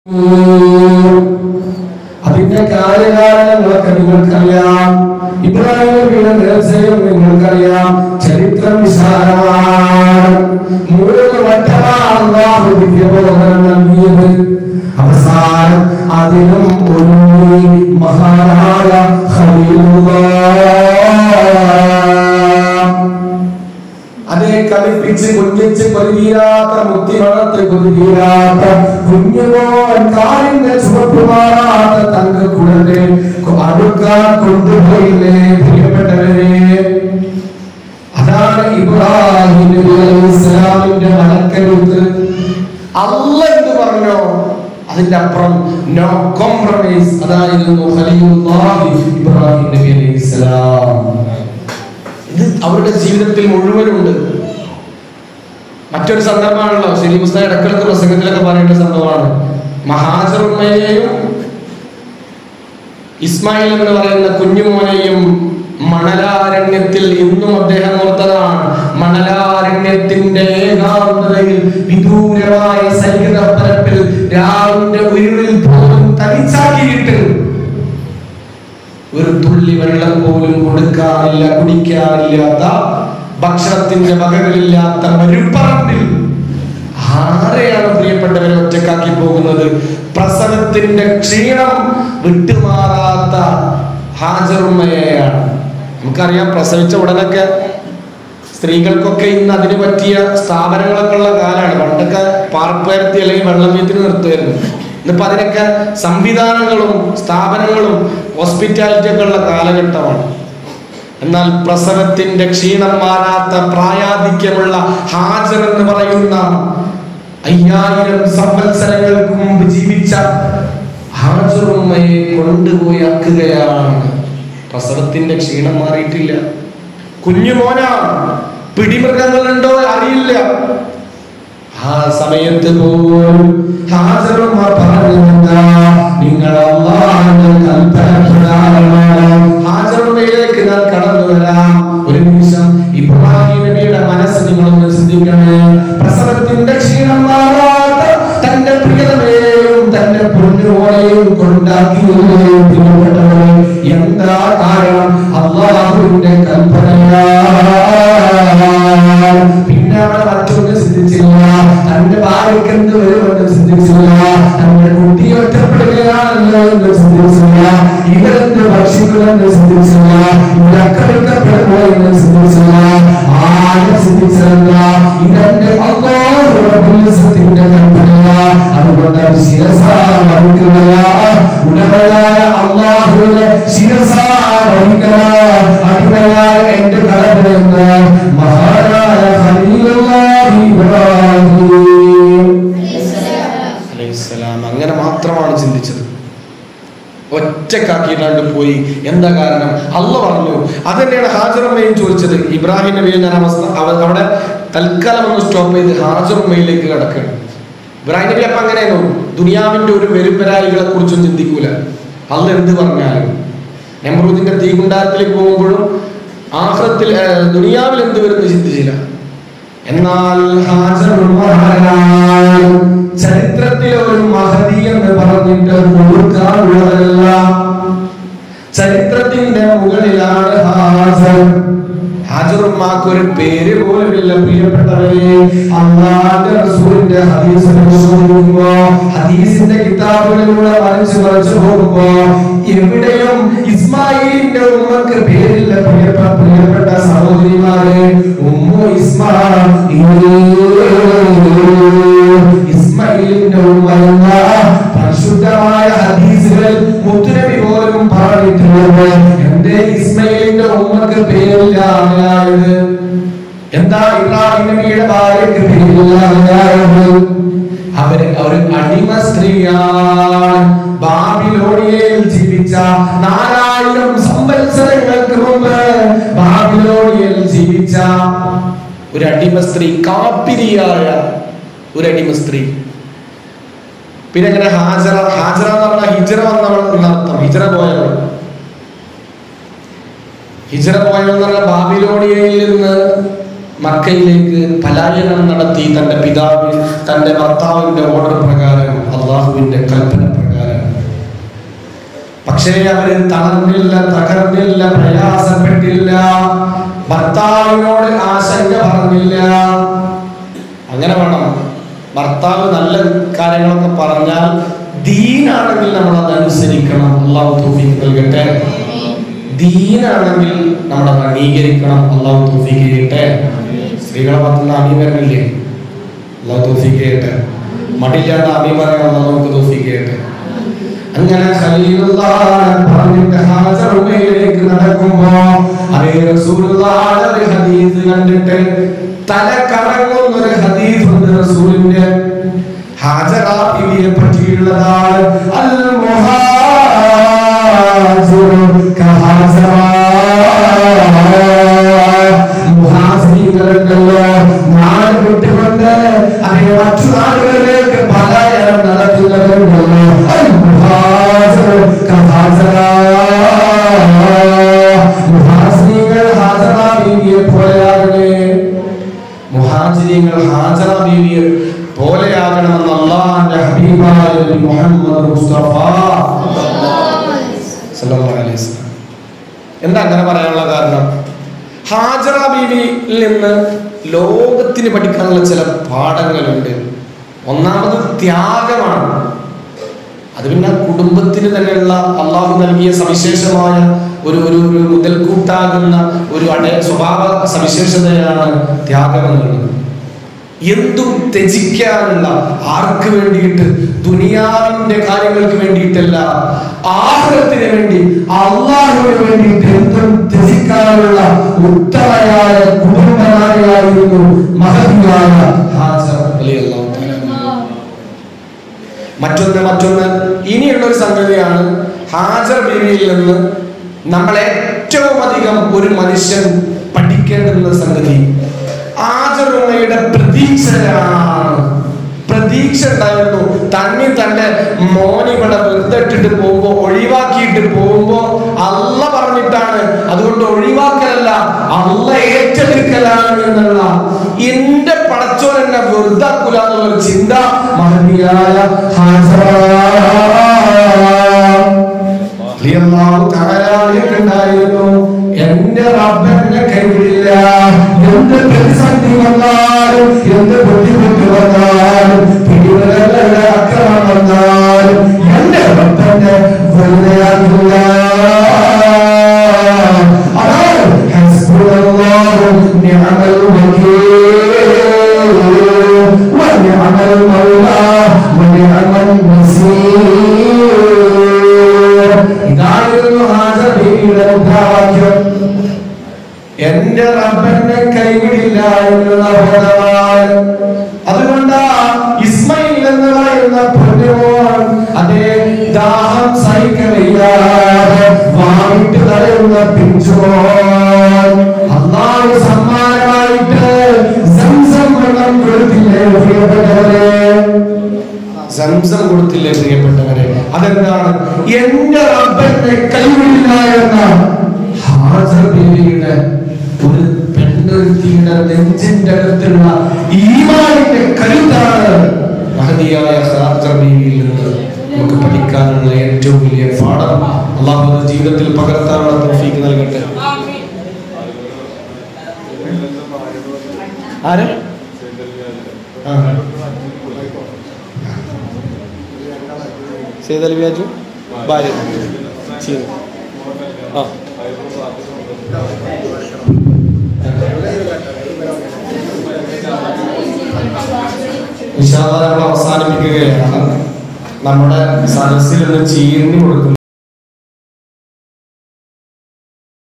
അതിന്റെ കാര്യകാരണങ്ങളൊക്കെ നിങ്ങൾക്കറിയാം ഇബ്രാഹിം നബിയുടെ രഹസ്യം നിങ്ങൾക്കറിയാം ചരിത്രം വിശാലമാണ് മൂന്ന് വട്ടമാണ് അള്ളാഹു ദിവ്യബോധനം നൽകിയത് അവസാനം അതിനും ഒരു മഹാനായ ഖലീലുള്ളാഹ് അതേ കളിപ്പിച്ച് കുഞ്ഞിച്ച് കൊതിരാത്ത മുത്തി വളർത്ത് കൊതിരാത്ത കുഞ്ഞുമോൻ കാലിന്റെ ചുവപ്പ് മാറാത്ത തങ്ക കുഴലെ അടുക്കാൻ കൊണ്ടുപോയില്ലേ പ്രിയപ്പെട്ടവരെ അതാണ് ഇബ്രാഹിം നബി അലൈഹി ഇസ്ലാമിന്റെ മലക്കരുത്ത് അല്ല എന്ന് പറഞ്ഞോ അതിന്റെ അപ്പുറം നോ കോംപ്രമൈസ് അതായിരുന്നു ഖലീലുല്ലാഹി ഇബ്രാഹിം നബി അലൈഹി ഇസ്ലാം ഇത് അവരുടെ ജീവിതത്തിൽ മുഴുവനുണ്ട് മറ്റൊരു സന്ദർഭമാണല്ലോ ശരി പുസ്തകം ഇടക്കിടക്ക് പ്രസംഗത്തിലൊക്കെ പറയേണ്ട സംഭവമാണ് മഹാജർ ഉമ്മയെയും ഇസ്മായിൽ എന്ന് പറയുന്ന കുഞ്ഞുമോനെയും മണലാരണ്യത്തിൽ ഇന്നും അദ്ദേഹം ഓർത്തതാണ് മണലാരണ്യത്തിന്റെ ഏകാന്തതയിൽ വിദൂരമായ സൈനിക പരപ്പിൽ രാവിന്റെ ഉരുളിൽ പോലും തനിച്ചാക്കിയിട്ട് ഒരു തുള്ളി വെള്ളം പോലും കൊടുക്കാനില്ല കുടിക്കാനില്ലാത്ത ഭക്ഷണത്തിന്റെ വകകളില്ലാത്ത മരുപ്പറമ്പിൽ ആരെയാണ് പ്രിയപ്പെട്ടവരെ ഒറ്റക്കാക്കി പോകുന്നത് പ്രസവത്തിന്റെ ക്ഷീണം വിട്ടുമാറാത്ത ഹാജറുമ്മയെയാണ് നമുക്കറിയാം പ്രസവിച്ച ഉടനൊക്കെ സ്ത്രീകൾക്കൊക്കെ ഇന്ന് അതിന് പറ്റിയ സ്ഥാപനങ്ങളൊക്കെ ഉള്ള കാലമാണ് പണ്ടൊക്കെ പാർപ്പരത്തി അല്ലെങ്കിൽ വെള്ളം വീത്തിന് നിർത്തുമായിരുന്നു ഇന്നിപ്പോ അതിനൊക്കെ സംവിധാനങ്ങളും സ്ഥാപനങ്ങളും ഹോസ്പിറ്റാലിറ്റി ഒക്കെ ഉള്ള കാലഘട്ടമാണ് എന്നാൽ പ്രസവത്തിന്റെ ക്ഷീണം മാറാത്ത പ്രായാധിക്യമുള്ള ഹാജർ എന്ന് പറയുന്ന അയ്യായിരം സംവത്സരങ്ങൾക്ക് മുമ്പ് ജീവിച്ച ഹാജറുമ്മയെ കൊണ്ടുപോയി ആക്കുകയാണ് പ്രസവത്തിന്റെ ക്ഷീണം മാറിയിട്ടില്ല കുഞ്ഞുമോനാണ് പിടിമൃഗങ്ങളുണ്ടോ അറിയില്ല ആ സമയത്ത് പോലും ഹാജറുമ്മ പറഞ്ഞെന്താ നിങ്ങൾ അള്ളാഹുവിന്റെ കൽപ്പന പ്രകാരമാണ് ഹാജറുമ്മയിലേക്ക് ഞാൻ കടന്നു വരാം ഒരു നിമിഷം ഇബ്രാഹിം നബിയുടെ മനസ്സ് നിങ്ങളൊന്ന് ചിന്തിക്കണേ പ്രസവത്തിന്റെ ക്ഷീണം മാറാത്ത തന്റെ പ്രിയതമേയും തന്റെ പൊന്നുമോനെയും കൊണ്ടാക്കിയതിനെയും പ്രിയപ്പെട്ടവരെ എന്താ കാരണം അള്ളാഹുവിന്റെ കൽപ്പനയാണ് പിന്നെ അവിടെ മറ്റൊന്നും ചിന്തിച്ചില്ല തന്റെ ഭാര്യയ്ക്ക് എന്ത് വരുമെന്ന് ചിന്തിച്ചില്ല തന്റെ കുട്ടി ഒറ്റപ്പെടുകയാണല്ലോ എന്ന് ചിന്തിച്ചില്ല ഇവരെന്ത് ഭക്ഷിക്കുമെന്ന് ചിന്തിച്ചില്ല ഇവരക്കപ്പെടുക്കപ്പെടുമോ എന്ന് ചിന്തിച്ചില്ല ആരും ചിന്തിച്ചില്ല ഇതെന്റെ അള്ളാഹുത്തിന്റെ കൽപ്പനയ അതുകൊണ്ട് അത് ശിരസ വഹിക്കുകയാ ഉടമയായ അള്ളാഹുവിനെ ശിരസ വഹിക്കുക അടിമയായ എന്റെ കടമയെന്ന് മഹാനായ ഖലീലുല്ലാഹി ഇബ്രാഹിം അലൈഹിസ്സലാം അങ്ങനെ മാത്രമാണ് ചിന്തിച്ചത് ഒറ്റക്കാക്കിയിട്ടാണ്ട് പോയി എന്താ കാരണം അല്ല പറഞ്ഞു അതന്നെയാണ് ഹാജറമ്മയും ചോദിച്ചത് ഇബ്രാഹിം നബിയെ ഞാൻ അവസ്ഥ അവ- അവിടെ തൽക്കാലം ഒന്ന് സ്റ്റോപ്പ് ചെയ്ത് ഹാജറുമ്മയിലേക്ക് കിടക്കുകയാണ് ഇബ്രാഹിം നബി അപ്പൊ അങ്ങനെയായിരുന്നു ദുനിയാവിന്റെ ഒരു വെരുപരായികളെ കുറിച്ചും ചിന്തിക്കൂല അല്ല എന്ത് പറഞ്ഞാലും നെമ്രൂദിന്റെ തീകുണ്ടാരത്തിലേക്ക് പോകുമ്പോഴും ആഹ്റത്തിൽ ഏർ, ദുനിയാവിൽ എന്ത് വരുന്നു ചിന്തിച്ചില്ല എന്നാൽ ഹാജറുള്ളവരാണ്. ചരിത്രത്തിലെ ഒരു മഹതി എന്ന് പറഞ്ഞിട്ട് കൊടുക്കാനുള്ളതല്ല ചരിത്രത്തിന്റെ മുകളിലാണ് ഹാജർ ഹാജറുമാക്ക് ഒരു പേര് പോലുമില്ല പ്രിയപ്പെട്ടവരെ അള്ളാന്റെ റസൂലിന്റെ ഹദീസ് പരിശോധിക്കുമ്പോ ഹദീസിന്റെ കിതാബുകളിലൂടെ വരച്ചു വരച്ചു പോകുമ്പോ എവിടെയും ഇസ്മായിലിന്റെ ഉമ്മക്ക് പേരില്ല പ്രിയപ്പെട്ട പ്രിയപ്പെട്ട സഹോദരിമാരെ ഉമ്മു ഇസ്മായിൽ ഇസ്മായിലിന്റെ ഉമ്മ എന്ന പരിശുദ്ധമായ ഹദീസുകൾ മുത്തുനബി പോലും പറഞ്ഞിട്ടുള്ളത് എന്റെ ഇസ്മായിലിന്റെ ഉമ്മക്ക് പേരില്ലാതായത് എന്താ ഇബ്രാഹിം നബിയുടെ ഭാര്യക്ക് പേരില്ലാതായത് അവര് ഒരു അടിമ സ്ത്രീയാണ് ബാബിലോണിയയിൽ ജീവിച്ച നാലായിരം സംവത്സരങ്ങൾക്ക് മുമ്പ് ബാബിലോണിയയിൽ ജീവിച്ച ഒരു അടിമ സ്ത്രീ കാപ്പിരിയായ ഒരു അടിമ സ്ത്രീ പിന്നെ എങ്ങനെ ഹാജറ ഹാജറ എന്ന് പറഞ്ഞാൽ ഹിജറ വന്നവൾ എന്നർത്ഥം ഹിജറ പോയവൾ ഹിജറ പോയവൾ എന്ന് പറഞ്ഞാൽ ബാബിലോണിയയിൽ നിന്ന് മക്കയിലേക്ക് പലായനം നടത്തി തന്റെ പിതാവ് തന്റെ ഭർത്താവിന്റെ ഓർഡർ പ്രകാരം അല്ല അള്ളാഹുവിന്റെ കൽപ്പന പ്രകാരം പക്ഷേ അവര് തളർന്നില്ല തകർന്നില്ല പ്രയാസപ്പെട്ടില്ല ഭർത്താവിനോട് ആശങ്ക പറഞ്ഞില്ല അങ്ങനെ വേണം ഭർത്താവ് നല്ല കാര്യങ്ങളൊക്കെ പറഞ്ഞാൽ ദീനാണെങ്കിൽ നമ്മൾ അത് അനുസരിക്കണം അള്ളാഹു തൗഫീഖ് നൽകട്ടെ ദീനാണെങ്കിൽ നമ്മൾ അത് അംഗീകരിക്കണം അള്ളാഹു തൗഫീഖ് ചെയ്യട്ടെ സ്ത്രീകളെ പറ്റുന്ന അമീ വരണില്ലേ അള്ളാഹു തൗഫീഖ് ചെയ്യട്ടെ മടിയില്ലാണ്ട് അമീ പറയാൻ അള്ളാഹു നമുക്ക് തൗഫീഖ് ചെയ്യട്ടെ അങ്ങനെ ഖലീലുള്ളാഹ് പറഞ്ഞിട്ട് ഹാജർ ഉമ്മയിലേക്ക് നടക്കുമ്പോ അതേ റസൂലുള്ളാഹിന്റെ ഒരു ഹദീസ് കണ്ടിട്ട് തല കറങ്ങുന്ന ഒരു ഹദീസ് ഉണ്ട് റസൂലിന്റെ ഹാജറ ബിവിയെ പറ്റിയുള്ളതാണ് അൽ മുഹാജിറു കഹാജറ മുഹാസികളുണ്ടല്ലോ നാട് വിട്ടുകൊണ്ട് അതേ മറ്റു നാടുകളിലേക്ക് പലായനം നടത്തുന്നവരുണ്ടല്ലോ അൽ മുഹാജിറു കഹാജറ മുഹാസികൾ ഹാജറ ബീവിയെ പോലെയാകണേ മുഹാജിരിങ്ങൾ ഹാജറ ബീവിയെ പോലെയാകണമെന്ന് അള്ളാഹിന്റെ ഹബീബായ നബി മുഹമ്മദ് മുസ്തഫ സല്ലല്ലാഹു അലൈഹി വസല്ലം എന്താ അങ്ങനെ പറയാനുള്ള കാരണം ഹാജറ ബീവിയിൽ നിന്ന് ലോകത്തിന് പഠിക്കാനുള്ള ചില പാഠങ്ങളുണ്ട് ഒന്നാമത് ത്യാഗമാണ് അത് പിന്നെ കുടുംബത്തിന് തന്നെയുള്ള അള്ളാഹു നൽകിയ സവിശേഷമായ ഒരു ഒരു ഒരു മുതൽക്കൂട്ടാകുന്ന ഒരു അടയ സ്വഭാവ സവിശേഷതയാണ് ത്യാഗം എന്നുള്ളത് എന്തും ത്യജിക്കാനുള്ള ആർക്ക് വേണ്ടിയിട്ട് ദുനിയാവിന്റെ കാര്യങ്ങൾക്ക് വേണ്ടിയിട്ടല്ല ആഹ്ലത്തിന് വേണ്ടി അള്ളാഹുവിന് വേണ്ടിയിട്ട് എന്തും ത്യജിക്കാനുള്ള ഉത്തമയായ കുടുംബനാരിയായിരുന്നു മഹതിയായ ഹാജർ റളിയല്ലാഹു തആല അൻഹ. മറ്റൊന്ന് മറ്റൊന്ന് ഇനിയുള്ള ഒരു സംഗതിയാണ് ഹാജർ ബീവിയിൽ നിന്ന് നമ്മൾ ഏറ്റവും അധികം ഒരു മനുഷ്യൻ പഠിക്കേണ്ടുന്ന സംഗതി ആചരണയുടെ പ്രതീക്ഷയാണ് പ്രതീക്ഷ ഉണ്ടായിരുന്നു തന്നി തന്റെ മോനിവിടെ വെറുതെ ഇട്ടിട്ട് പോകുമ്പോ ഒഴിവാക്കിയിട്ട് പോകുമ്പോ അല്ല പറഞ്ഞിട്ടാണ് അതുകൊണ്ട് ഒഴിവാക്കലല്ല അല്ല ഏറ്റെടുക്കലാണ് എന്നുള്ള എന്റെ പടച്ചോൻ എന്നെ വെറുതാക്കൂല എന്നുള്ള ചിന്ത മഹതിയായ ഉണ്ടായിരുന്നു എന്റെ റബ്ബെന്നെ കൈവിടില്ല എന്ത് പ്രതിസന്ധി വന്നാലും എന്ത് ബുദ്ധിമുട്ട് വന്നാലും പിടിവരല്ല അക്രമം വന്നാലും എന്റെ റബ്ബെന്നെ വെറുതെയാക്കില്ല അതാണ് ഹസ്ബുനല്ലാഹു നിഅമൽ വകീൽ ونعم المولى ونعم النصير ഇതായിരുന്നു ഹാജർ ബീവിയുടെ മുദ്രാവാക്യം എന്റെ റബ്ബനെ കൈവിടില്ല എന്നുള്ള ബോധമാണ് അതുകൊണ്ട് ഇസ്മയിൽ എന്ന് പറയുന്ന പൊന്നുമോൻ അതേ ദാഹം സഹിക്കവയ്യാതെ വാവിട്ട് തടയുന്ന പിഞ്ചുമോൻ അള്ളാഹു സമ്മാനമായിട്ട് സംസം വെള്ളം കൊടുത്തില്ലേ പ്രിയപ്പെട്ടവരെ സംസം കൊടുത്തില്ലേ പ്രിയപ്പെട്ടവരെ അതെന്താണ് എന്റെ റബ്ബനെ കൈവിടില്ല എന്ന ഹാജർ ബീവിയുടെ ഒരു പെണ്ണൊരുത്തിയുടെ നെഞ്ചിന്റെ അടുത്തുള്ള ഈമാനിന്റെ കരുത്താണ് മഹതിയായ ഹാജർ ബീവിയിൽ നിന്ന് നമുക്ക് പഠിക്കാനുള്ള ഏറ്റവും വലിയ പാഠം അള്ളാഹു അത് ജീവിതത്തിൽ പകർത്താനുള്ള തോഫീക്ക് നൽകട്ടെ ആര് ആ സേതൽ വ്യാജു ഭാര്യ ചീന ആ ഇൻഷാ അല്ലാഹ് നമ്മൾ അവസാനിപ്പിക്കുകയാണ് നമ്മുടെ സദസ്സിൽ നിന്ന് ചീർണി കൊടുക്കുന്നു